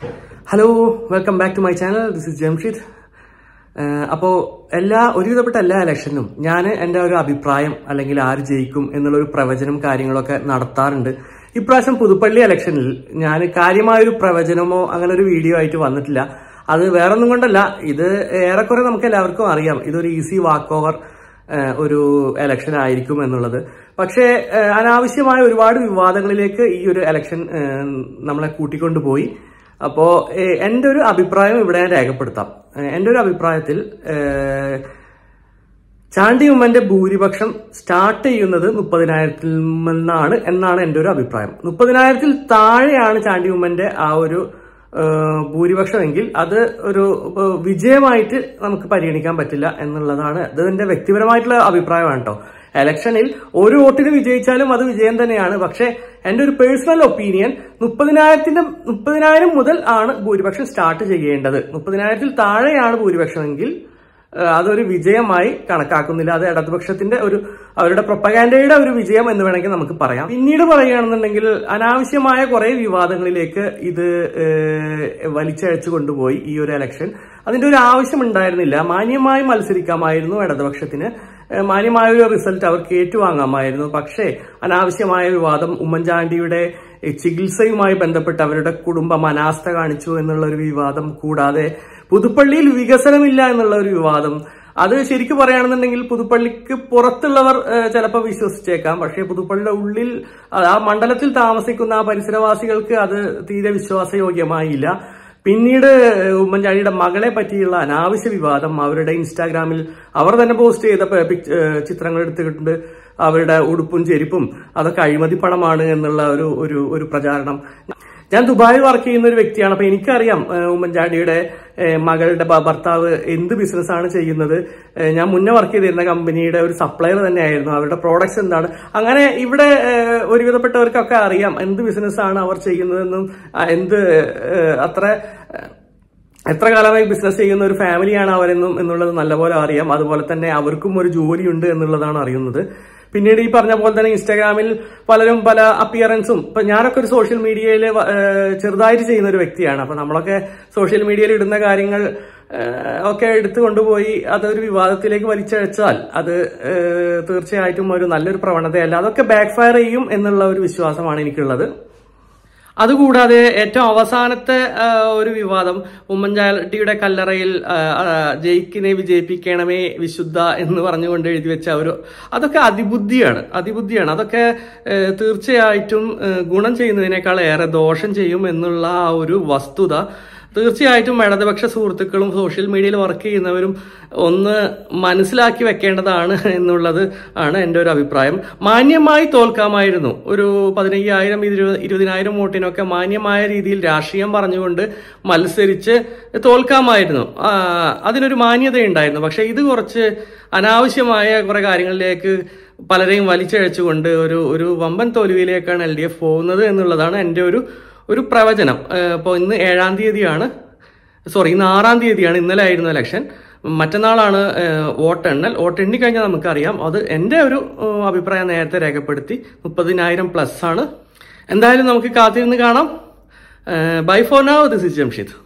hello welcome back to my channel this is Jamshid അപ്പോൾ എല്ലാ ഒരുവിധപ്പെട്ട എല്ലാ ഇലക്ഷനും ഞാൻ എൻ്റെ ഒരു അഭിപ്രായം അല്ലെങ്കിൽ ആര് ജയിക്കും എന്നുള്ള ഒരു പ്രവചനം കാര്യങ്ങളൊക്കെ നടത്താറുണ്ട് ഇപ്രാവശ്യം പുതുപ്പള്ളി ഇലക്ഷനിൽ ഞാൻ കാര്യമായൊരു പ്രവചനമോ അങ്ങനെ ഒരു വീഡിയോ ആയിട്ട് വന്നിട്ടില്ല അത് വേറൊന്നും കൊണ്ടല്ല ഇത് ഏറെക്കുറെ നമുക്ക് എല്ലാവർക്കും അറിയാം ഇതൊരു ഈസി വാക്ക് ഓവർ ഒരു ഇലക്ഷൻ ആയിരിക്കും എന്നുള്ളത് പക്ഷേ ഏഹ്, അനാവശ്യമായ ഒരുപാട് വിവാദങ്ങളിലേക്ക് ഈ ഒരു ഇലക്ഷൻ ഏഹ്, നമ്മളെ കൂട്ടിക്കൊണ്ടുപോയി അപ്പോ ഏഹ്, എൻ്റെ ഒരു അഭിപ്രായം ഇവിടെ ഞാൻ രേഖപ്പെടുത്താം ഏഹ്, എൻ്റെ ഒരു അഭിപ്രായത്തിൽ ഏഹ്, ചാണ്ടി ഉമ്മന്റെ ഭൂരിപക്ഷം സ്റ്റാർട്ട് ചെയ്യുന്നത് മുപ്പതിനായിരത്തിൽ നിന്നാണ് എന്നാണ് എൻ്റെ ഒരു അഭിപ്രായം മുപ്പതിനായിരത്തിൽ താഴെയാണ് ചാണ്ടി ഉമ്മന്റെ ആ ഒരു ഏഹ്, ഭൂരിപക്ഷമെങ്കിൽ അത് ഒരു ഏഹ്, വിജയമായിട്ട് നമുക്ക് പരിഗണിക്കാൻ പറ്റില്ല എന്നുള്ളതാണ് അത് എന്റെ വ്യക്തിപരമായിട്ടുള്ള അഭിപ്രായമാണ് കേട്ടോ ഇലക്ഷനിൽ ഒരു വോട്ടിന് വിജയിച്ചാലും അത് വിജയം തന്നെയാണ് പക്ഷേ എന്റെ ഒരു പേഴ്സണൽ ഒപ്പീനിയൻ മുപ്പതിനായിരത്തിന്റെ മുപ്പതിനായിരം മുതൽ ആണ് ഭൂരിപക്ഷം സ്റ്റാർട്ട് ചെയ്യേണ്ടത് മുപ്പതിനായിരത്തിൽ താഴെയാണ് ഭൂരിപക്ഷമെങ്കിൽ ഏഹ് അതൊരു വിജയമായി കണക്കാക്കുന്നില്ല അത് ഇടതുപക്ഷത്തിന്റെ ഒരു അവരുടെ പ്രൊപ്പഗാൻഡയുടെ ഒരു വിജയം എന്ന് വേണമെങ്കിൽ നമുക്ക് പറയാം പിന്നീട് പറയുകയാണെന്നുണ്ടെങ്കിൽ അനാവശ്യമായ കുറെ വിവാദങ്ങളിലേക്ക് ഇത് ഏഹ് വലിച്ചഴച്ചു കൊണ്ടുപോയി ഈ ഒരു ഇലക്ഷൻ അതിന്റെ ഒരു ആവശ്യം ഉണ്ടായിരുന്നില്ല മാന്യമായി മത്സരിക്കാമായിരുന്നു ഇടതുപക്ഷത്തിന് ഏഹ് മാന്യമായ ഒരു റിസൾട്ട് അവർക്ക് ഏറ്റുവാങ്ങാമായിരുന്നു പക്ഷേ അനാവശ്യമായ വിവാദം ഉമ്മൻചാണ്ടിയുടെ ഏഹ് ചികിത്സയുമായി ബന്ധപ്പെട്ട് അവരുടെ കുടുംബം അനാസ്ഥ കാണിച്ചു എന്നുള്ള ഒരു വിവാദം കൂടാതെ പുതുപ്പള്ളിയിൽ വികസനമില്ല എന്നുള്ള ഒരു വിവാദം അത് ശരിക്കും പറയുകയാണെന്നുണ്ടെങ്കിൽ പുതുപ്പള്ളിക്ക് പുറത്തുള്ളവർ ഏഹ്, ചിലപ്പോൾ വിശ്വസിച്ചേക്കാം പക്ഷേ പുതുപ്പള്ളിയുടെ ഉള്ളിൽ ആ- ആ മണ്ഡലത്തിൽ താമസിക്കുന്ന ആ പരിസരവാസികൾക്ക് അത് തീരെ വിശ്വാസയോഗ്യമായില്ല പിന്നീട് ഉമ്മൻചാണ്ടിയുടെ മകളെ പറ്റിയുള്ള അനാവശ്യ വിവാദം അവരുടെ ഇൻസ്റ്റാഗ്രാമിൽ അവർ തന്നെ പോസ്റ്റ് ചെയ്ത പ- പിക്- ഏഹ് ചിത്രങ്ങൾ എടുത്തിട്ടുണ്ട് അവരുടെ ഉടുപ്പും ചെരുപ്പും അതൊക്കെ അഴിമതി പണമാണ് എന്നുള്ള ഒരു ഒരു ഒരു പ്രചാരണം ഞാൻ ദുബായിൽ വർക്ക് ചെയ്യുന്ന ഒരു വ്യക്തിയാണ് അപ്പൊ എനിക്കറിയാം ഏഹ് ഉമ്മൻചാണ്ടിയുടെ ഏഹ് മകളുടെ ഭ- ഭർത്താവ് എന്ത് ബിസിനസ്സാണ് ചെയ്യുന്നത് ഏഹ് ഞാൻ മുന്നേ വർക്ക് ചെയ്തിരുന്ന കമ്പനിയുടെ ഒരു സപ്ലയർ തന്നെയായിരുന്നു അവരുടെ പ്രോഡക്ട്സ് എന്താണ് അങ്ങനെ ഇവിടെ ഏഹ് ഒരുവിധപ്പെട്ടവർക്കൊക്കെ അറിയാം എന്ത് ബിസിനസ്സാണ് അവർ ചെയ്യുന്നതെന്നും ആ, എന്ത് ഏഹ് അത്ര ഏഹ് എത്ര കാലമായി ബിസിനസ് ചെയ്യുന്ന ഒരു ഫാമിലിയാണ് അവരെന്നും എന്നുള്ളത് നല്ലപോലെ അറിയാം അതുപോലെ തന്നെ അവർക്കും ഒരു ജോലിയുണ്ട് എന്നുള്ളതാണ് അറിയുന്നത് പിന്നീട് ഈ പറഞ്ഞ പോലെ തന്നെ ഇൻസ്റ്റാഗ്രാമിൽ പലരും പല അപ്പിയറൻസും ഇപ്പൊ ഞാനൊക്കെ ഒരു സോഷ്യൽ മീഡിയയിൽ ചെറുതായിട്ട് ചെയ്യുന്ന ഒരു വ്യക്തിയാണ് അപ്പൊ നമ്മളൊക്കെ സോഷ്യൽ മീഡിയയിൽ ഇടുന്ന കാര്യങ്ങൾ ഏഹ്, ഒക്കെ എടുത്തു കൊണ്ടുപോയി അതൊരു വിവാദത്തിലേക്ക് വലിച്ചഴച്ചാൽ അത് ഏഹ്, തീർച്ചയായിട്ടും ഒരു നല്ലൊരു പ്രവണതയല്ല അതൊക്കെ ബാക്ക് ഫയർ ചെയ്യും എന്നുള്ള ഒരു വിശ്വാസമാണ് എനിക്കുള്ളത് അതുകൂടാതെ ഏറ്റവും അവസാനത്തെ ആ, ഒരു വിവാദം ഉമ്മൻചാണ്ടിയുടെ കല്ലറയിൽ ആ, ആ, ജയിക്കിനെ വിജയിപ്പിക്കണമേ വിശുദ്ധ എന്ന് പറഞ്ഞുകൊണ്ട് എഴുതി വെച്ച ഒരു അതൊക്കെ അതിബുദ്ധിയാണ് അതിബുദ്ധിയാണ് അതൊക്കെ ഏ, തീർച്ചയായിട്ടും ഏ, ഗുണം ചെയ്യുന്നതിനേക്കാൾ ഏറെ ദോഷം ചെയ്യും എന്നുള്ള ആ ഒരു വസ്തുത തീർച്ചയായിട്ടും ഇടതുപക്ഷ സുഹൃത്തുക്കളും സോഷ്യൽ മീഡിയയിൽ വർക്ക് ചെയ്യുന്നവരും ഒന്ന് മനസ്സിലാക്കി വെക്കേണ്ടതാണ് എന്നുള്ളത് ആണ് എൻ്റെ ഒരു അഭിപ്രായം മാന്യമായി തോൽക്കാമായിരുന്നു ഒരു പതിനയ്യായിരം ഇരുപത് ഇരുപതിനായിരം വോട്ടിനൊക്കെ മാന്യമായ രീതിയിൽ രാഷ്ട്രീയം പറഞ്ഞുകൊണ്ട് മത്സരിച്ച് തോൽക്കാമായിരുന്നു ആ, അതിനൊരു മാന്യതയുണ്ടായിരുന്നു പക്ഷെ ഇത് കുറച്ച് അനാവശ്യമായ കുറെ കാര്യങ്ങളിലേക്ക് പലരെയും വലിച്ചഴച്ചുകൊണ്ട് ഒരു ഒരു വമ്പൻ തോൽവിയിലേക്കാണ് എൽ ഡി എഫ് പോകുന്നത് എന്നുള്ളതാണ് എൻ്റെ ഒരു ഒരു പ്രവചനം ഇപ്പോൾ ഇന്ന് ഏഴാം തീയതിയാണ് സോറി ഇന്ന് ആറാം തീയതിയാണ് ഇന്നലെ ആയിരുന്നു ഇലക്ഷൻ മറ്റന്നാളാണ് ഏഹ്, വോട്ടെണ്ണൽ വോട്ടെണ്ണി കഴിഞ്ഞാൽ നമുക്കറിയാം അത് എൻ്റെ ഒരു ഏഹ്, അഭിപ്രായം നേരത്തെ രേഖപ്പെടുത്തി മുപ്പതിനായിരം പ്ലസ് ആണ് എന്തായാലും നമുക്ക് കാത്തിരുന്ന് കാണാം bye for now this is Jamshid